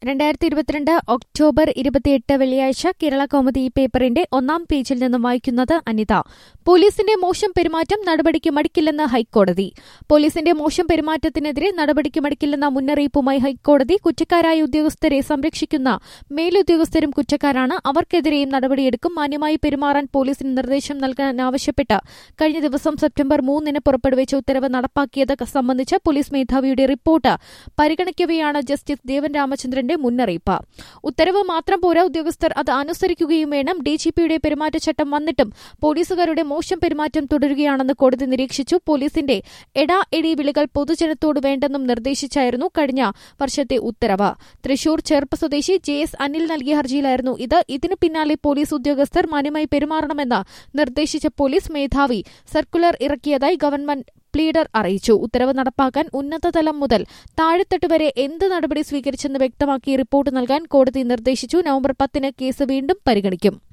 രണ്ടായിരത്തി ഇരുപത്തിരണ്ട് ഒക്ടോബർ ഇരുപത്തിയെട്ട് വെള്ളിയാഴ്ച കേരള കൗമുദി ഈ പേപ്പറിന്റെ ഒന്നാം പേജിൽ നിന്നും വായിക്കുന്നത് അനിത പോലീസിന്റെ മോശം പെരുമാറ്റം നടപടിക്ക് മടിക്കില്ലെന്ന് ഹൈക്കോടതി പോലീസിന്റെ മോശം പെരുമാറ്റത്തിനെതിരെ നടപടിക്ക് മടിക്കില്ലെന്ന മുന്നറിയിപ്പുമായി ഹൈക്കോടതി കുറ്റക്കാരായ ഉദ്യോഗസ്ഥരെ സംരക്ഷിക്കുന്ന മേലുദ്യോഗസ്ഥരും കുറ്റക്കാരാണ് അവർക്കെതിരെയും നടപടിയെടുക്കും മാന്യമായി പെരുമാറാൻ പോലീസിന് നിർദ്ദേശം നൽകാൻ ആവശ്യപ്പെട്ട് കഴിഞ്ഞ ദിവസം സെപ്റ്റംബർ മൂന്നിന് പുറപ്പെടുവിച്ച ഉത്തരവ് നടപ്പാക്കിയത് സംബന്ധിച്ച് പോലീസ് മേധാവിയുടെ റിപ്പോർട്ട് പരിഗണിക്കവെയാണ് ജസ്റ്റിസ് ദേവൻ രാമചന്ദ്രന്റെ മുന്നറിയിപ്പ് ഉത്തരവ് മാത്രം പോരാ ഉദ്യോഗസ്ഥർ അത് അനുസരിക്കുകയും വേണം ഡിജിപിയുടെ പെരുമാറ്റച്ചട്ടം വന്നിട്ടും പോലീസുകാരുടെ മോശം പെരുമാറ്റം തുടരുകയാണെന്ന് കോടതി നിരീക്ഷിച്ചു പോലീസിന്റെ എടാ എടി വിളികൾ പൊതുജനത്തോട് വേണ്ടെന്നും നിർദ്ദേശിച്ചായിരുന്നു കഴിഞ്ഞ വർഷത്തെ ഉത്തരവ് തൃശൂർ ചെർപ്പ് സ്വദേശി ജെ എസ് അനിൽ നൽകിയ ഹർജിയിലായിരുന്നു ഇത് ഇതിനു പിന്നാലെ പോലീസ് ഉദ്യോഗസ്ഥർ മാന്യമായി പെരുമാറണമെന്ന് നിർദ്ദേശിച്ച പോലീസ് മേധാവി സർക്കുലർ ഇറക്കിയതായി ഗവൺമെന്റ് പ്ലീഡർ അറിയിച്ചു ഉത്തരവ് നടപ്പാക്കാൻ ഉന്നതതലം മുതൽ താഴെത്തട്ട് വരെ എന്ത് നടപടി സ്വീകരിച്ചെന്ന് വ്യക്തമാക്കി റിപ്പോർട്ട് നൽകാൻ കോടതി നിർദ്ദേശിച്ചു നവംബർ പത്തിന് കേസ് വീണ്ടും പരിഗണിക്കും